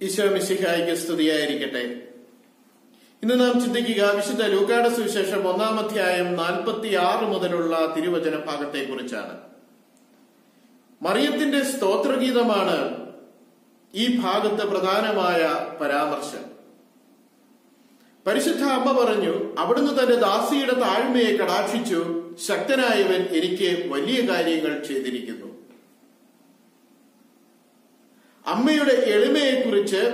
ഈശോ മിശിഹായിക്ക് സ്തുതിയായിരിക്കട്ടെ ഇന്ന് നാം ചിന്തിക്കുക വിശുദ്ധ ലൂക്കാട് സുവിശേഷം ഒന്നാം അധ്യായം നാൽപ്പത്തി ആറ് മുതലുള്ള തിരുവചന ഭാഗത്തെക്കുറിച്ചാണ് മറിയത്തിന്റെ സ്തോത്രഗീതമാണ് ഈ ഭാഗത്ത് പ്രധാനമായ പരാമർശം പരിശുദ്ധ അമ്മ പറഞ്ഞു അവിടുന്ന് തന്റെ ദാസിയുടെ താഴ്മയെ കടാക്ഷിച്ചു ശക്തനായവൻ എനിക്ക് വലിയ കാര്യങ്ങൾ ചെയ്തിരിക്കുന്നു അമ്മയുടെ എളിമയെക്കുറിച്ച്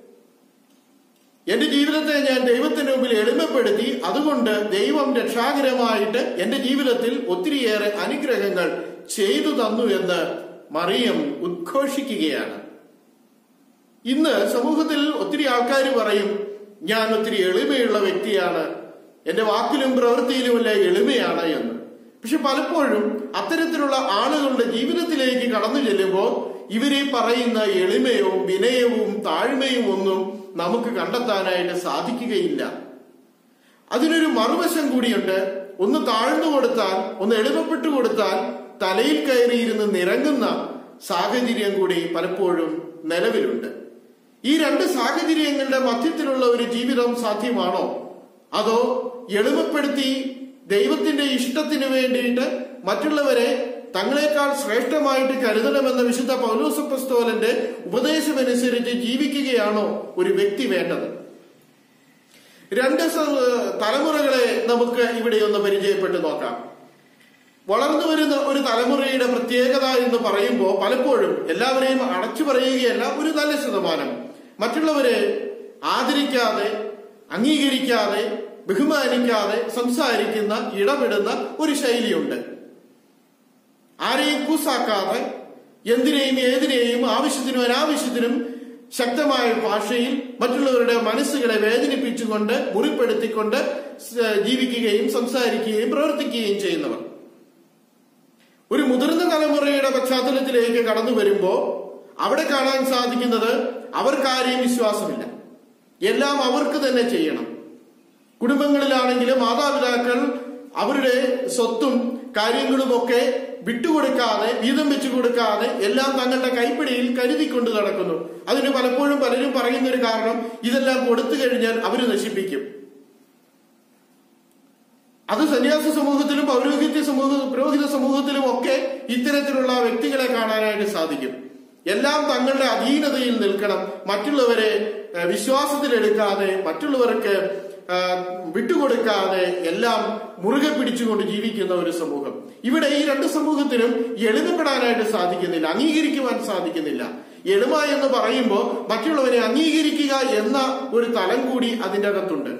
എന്റെ ജീവിതത്തെ ഞാൻ ദൈവത്തിന് മുമ്പിൽ എളിമപ്പെടുത്തി അതുകൊണ്ട് ദൈവം രക്ഷാകരമായിട്ട് എന്റെ ജീവിതത്തിൽ ഒത്തിരിയേറെ അനുഗ്രഹങ്ങൾ ചെയ്തു തന്നു എന്ന് മറിയം ഉദ്ഘോഷിക്കുകയാണ് ഇന്ന് സമൂഹത്തിൽ ഒത്തിരി ആൾക്കാർ പറയും ഞാൻ ഒത്തിരി എളിമയുള്ള വ്യക്തിയാണ് എന്റെ വാക്കിലും പ്രവൃത്തിയിലുമല്ല എളിമയാണ് എന്ന് പക്ഷെ പലപ്പോഴും അത്തരത്തിലുള്ള ആളുകളുടെ ജീവിതത്തിലേക്ക് കടന്നു ചെല്ലുമ്പോൾ ഇവരെ പറയുന്ന എളിമയും വിനയവും താഴ്മയും ഒന്നും നമുക്ക് കണ്ടെത്താനായിട്ട് സാധിക്കുകയില്ല അതിനൊരു മറുവശം കൂടിയുണ്ട് ഒന്ന് താഴ്ന്നു കൊടുത്താൽ ഒന്ന് എളിമപ്പെട്ടു കൊടുത്താൽ തലയിൽ കയറിയിരുന്ന് നിറങ്ങുന്ന സാഹചര്യം കൂടി പലപ്പോഴും നിലവിലുണ്ട് ഈ രണ്ട് സാഹചര്യങ്ങളുടെ മധ്യത്തിലുള്ള ഒരു ജീവിതം സാധ്യമാണോ അതോ എളിമപ്പെടുത്തി ദൈവത്തിന്റെ ഇഷ്ടത്തിന് വേണ്ടിയിട്ട് മറ്റുള്ളവരെ തങ്ങളെക്കാൾ ശ്രേഷ്ഠമായിട്ട് കരുതണമെന്ന വിശുദ്ധ പൗലോസപ്രസ്തോലന്റെ ഉപദേശമനുസരിച്ച് ജീവിക്കുകയാണോ ഒരു വ്യക്തി വേണ്ടത് രണ്ട് തലമുറകളെ നമുക്ക് ഇവിടെ ഒന്ന് പരിചയപ്പെട്ട് നോക്കാം വളർന്നു വരുന്ന ഒരു തലമുറയുടെ പ്രത്യേകത എന്ന് പറയുമ്പോൾ പലപ്പോഴും എല്ലാവരെയും അടച്ചു പറയുകയല്ല ഒരു നല്ല ശതമാനം മറ്റുള്ളവരെ ആദരിക്കാതെ അംഗീകരിക്കാതെ ബഹുമാനിക്കാതെ സംസാരിക്കുന്ന ഇടപെടുന്ന ഒരു ശൈലിയുണ്ട് ആരെയും കൂസാക്കാതെ എന്തിനേയും ഏതിനേയും ആവശ്യത്തിനും അനാവശ്യത്തിനും ശക്തമായ ഭാഷയിൽ മറ്റുള്ളവരുടെ മനസ്സുകളെ വേദനിപ്പിച്ചുകൊണ്ട് മുറിപ്പെടുത്തിക്കൊണ്ട് ജീവിക്കുകയും സംസാരിക്കുകയും പ്രവർത്തിക്കുകയും ചെയ്യുന്നവർ ഒരു മുതിർന്ന തലമുറയുടെ പശ്ചാത്തലത്തിലേക്ക് കടന്നു വരുമ്പോൾ അവിടെ കാണാൻ സാധിക്കുന്നത് അവർക്കാരെയും വിശ്വാസമില്ല എല്ലാം അവർക്ക് തന്നെ ചെയ്യണം കുടുംബങ്ങളിലാണെങ്കിലും മാതാപിതാക്കൾ അവരുടെ സ്വത്തും കാര്യങ്ങളുമൊക്കെ വിട്ടുകൊടുക്കാതെ വീതം വെച്ചു കൊടുക്കാതെ എല്ലാം തങ്ങളുടെ കൈപ്പിടിയിൽ കരുതിക്കൊണ്ട് നടക്കുന്നു അതിന് പലപ്പോഴും പലരും പറയുന്ന ഒരു കാരണം ഇതെല്ലാം കൊടുത്തു കഴിഞ്ഞാൽ അവര് നശിപ്പിക്കും അത് സന്യാസ സമൂഹത്തിലും പൗരോഹിത്യ സമൂഹ പുരോഹിത സമൂഹത്തിലും ഒക്കെ ഇത്തരത്തിലുള്ള വ്യക്തികളെ കാണാനായിട്ട് സാധിക്കും എല്ലാം തങ്ങളുടെ അധീനതയിൽ നിൽക്കണം മറ്റുള്ളവരെ വിശ്വാസത്തിലെടുക്കാതെ മറ്റുള്ളവർക്ക് വിട്ടുകൊടുക്കാതെ എല്ലാം മുറുകെ പിടിച്ചുകൊണ്ട് ജീവിക്കുന്ന ഒരു സമൂഹം ഇവിടെ ഈ രണ്ട് സമൂഹത്തിനും എളിമപ്പെടാനായിട്ട് സാധിക്കുന്നില്ല അംഗീകരിക്കുവാൻ സാധിക്കുന്നില്ല എളിമ എന്ന് പറയുമ്പോൾ മറ്റുള്ളവരെ അംഗീകരിക്കുക എന്ന ഒരു തലം കൂടി അതിൻ്റെ അകത്തുണ്ട്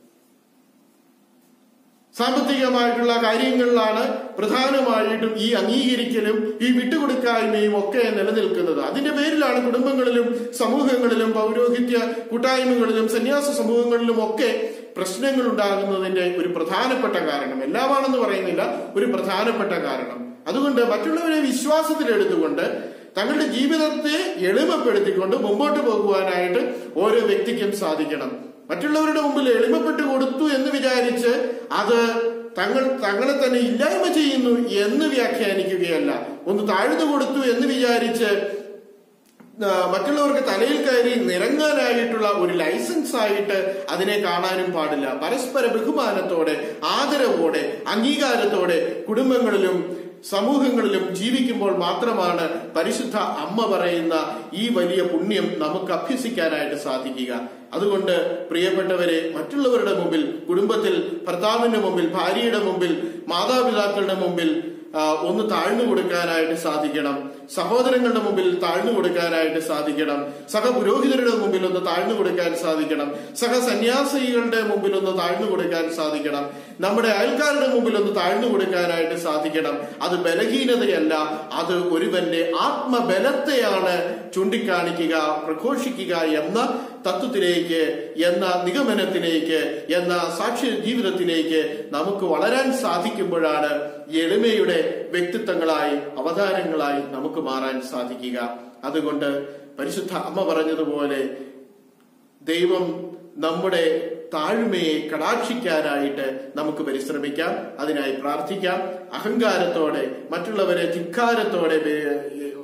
സാമ്പത്തികമായിട്ടുള്ള കാര്യങ്ങളിലാണ് പ്രധാനമായിട്ടും ഈ അംഗീകരിക്കലും ഈ വിട്ടുകൊടുക്കായ്മയും ഒക്കെ നിലനിൽക്കുന്നത് അതിന്റെ പേരിലാണ് കുടുംബങ്ങളിലും സമൂഹങ്ങളിലും പൗരോഹിത്യ കൂട്ടായ്മകളിലും സന്യാസ സമൂഹങ്ങളിലും ഒക്കെ പ്രശ്നങ്ങൾ ഉണ്ടാകുന്നതിന്റെ ഒരു പ്രധാനപ്പെട്ട കാരണം എല്ലാമാണെന്ന് പറയുന്നില്ല ഒരു പ്രധാനപ്പെട്ട കാരണം അതുകൊണ്ട് മറ്റുള്ളവരെ വിശ്വാസത്തിലെടുത്തുകൊണ്ട് തങ്ങളുടെ ജീവിതത്തെ എളിമപ്പെടുത്തിക്കൊണ്ട് മുമ്പോട്ട് പോകുവാനായിട്ട് ഓരോ വ്യക്തിക്കും സാധിക്കണം മറ്റുള്ളവരുടെ മുമ്പിൽ എളിമപ്പെട്ട് കൊടുത്തു എന്ന് വിചാരിച്ച് അത് തങ്ങൾ തങ്ങളെ തന്നെ ഇല്ലായ്മ ചെയ്യുന്നു എന്ന് വ്യാഖ്യാനിക്കുകയല്ല ഒന്ന് താഴ്ന്നു കൊടുത്തു എന്ന് വിചാരിച്ച് മറ്റുള്ളവർക്ക് തലയിൽ കയറി നിറങ്ങാനായിട്ടുള്ള ഒരു ലൈസൻസ് ആയിട്ട് അതിനെ കാണാനും പാടില്ല പരസ്പര ബഹുമാനത്തോടെ ആദരവോടെ അംഗീകാരത്തോടെ കുടുംബങ്ങളിലും സമൂഹങ്ങളിലും ജീവിക്കുമ്പോൾ മാത്രമാണ് പരിശുദ്ധ അമ്മ പറയുന്ന ഈ വലിയ പുണ്യം നമുക്ക് അഭ്യസിക്കാനായിട്ട് സാധിക്കുക അതുകൊണ്ട് പ്രിയപ്പെട്ടവരെ മറ്റുള്ളവരുടെ മുമ്പിൽ കുടുംബത്തിൽ ഭർത്താവിന്റെ മുമ്പിൽ ഭാര്യയുടെ മുമ്പിൽ മാതാപിതാക്കളുടെ മുമ്പിൽ ഒന്ന് താഴ്ന്നു കൊടുക്കാനായിട്ട് സാധിക്കണം സഹോദരങ്ങളുടെ മുമ്പിൽ താഴ്ന്നു കൊടുക്കാനായിട്ട് സാധിക്കണം സഹപുരോഹിതരുടെ മുമ്പിൽ ഒന്ന് താഴ്ന്നു കൊടുക്കാൻ സാധിക്കണം സഹസന്യാസികളുടെ മുമ്പിൽ ഒന്ന് താഴ്ന്നു കൊടുക്കാൻ സാധിക്കണം നമ്മുടെ അയൽക്കാരുടെ മുമ്പിൽ ഒന്ന് താഴ്ന്നു കൊടുക്കാനായിട്ട് സാധിക്കണം അത് ബലഹീനതയല്ല അത് ഒരുവന്റെ ആത്മബലത്തെയാണ് ചൂണ്ടിക്കാണിക്കുക പ്രഘോഷിക്കുക എന്ന തത്വത്തിലേക്ക് എന്ന നിഗമനത്തിലേക്ക് എന്ന സാക്ഷി ജീവിതത്തിലേക്ക് നമുക്ക് വളരാൻ സാധിക്കുമ്പോഴാണ് എളിമയുടെ വ്യക്തിത്വങ്ങളായി അവതാരങ്ങളായി നമുക്ക് മാറാൻ സാധിക്കുക അതുകൊണ്ട് പരിശുദ്ധ അമ്മ പറഞ്ഞതുപോലെ ദൈവം നമ്മുടെ താഴ്മയെ കടാക്ഷിക്കാനായിട്ട് നമുക്ക് പരിശ്രമിക്കാം അതിനായി പ്രാർത്ഥിക്കാം അഹങ്കാരത്തോടെ മറ്റുള്ളവരെ ധിക്കാരത്തോടെ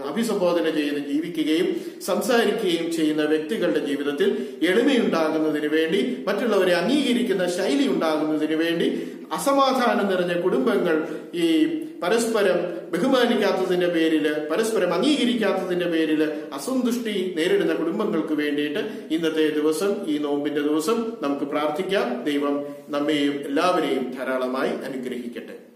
അഭിസംബോധന ചെയ്ത് ജീവിക്കുകയും സംസാരിക്കുകയും ചെയ്യുന്ന വ്യക്തികളുടെ ജീവിതത്തിൽ എളിമയുണ്ടാകുന്നതിന് വേണ്ടി മറ്റുള്ളവരെ അംഗീകരിക്കുന്ന ശൈലി ഉണ്ടാകുന്നതിന് വേണ്ടി അസമാധാനം നിറഞ്ഞ കുടുംബങ്ങൾ ഈ പരസ്പരം ബഹുമാനിക്കാത്തതിന്റെ പേരില് പരസ്പരം അംഗീകരിക്കാത്തതിന്റെ പേരില് അസന്തുഷ്ടി നേരിടുന്ന കുടുംബങ്ങൾക്ക് വേണ്ടിയിട്ട് ഇന്നത്തെ ദിവസം ഈ നോമ്പിന്റെ ദിവസം നമുക്ക് പ്രാർത്ഥിക്കാം ദൈവം നമ്മെയും എല്ലാവരെയും ധാരാളമായി അനുഗ്രഹിക്കട്ടെ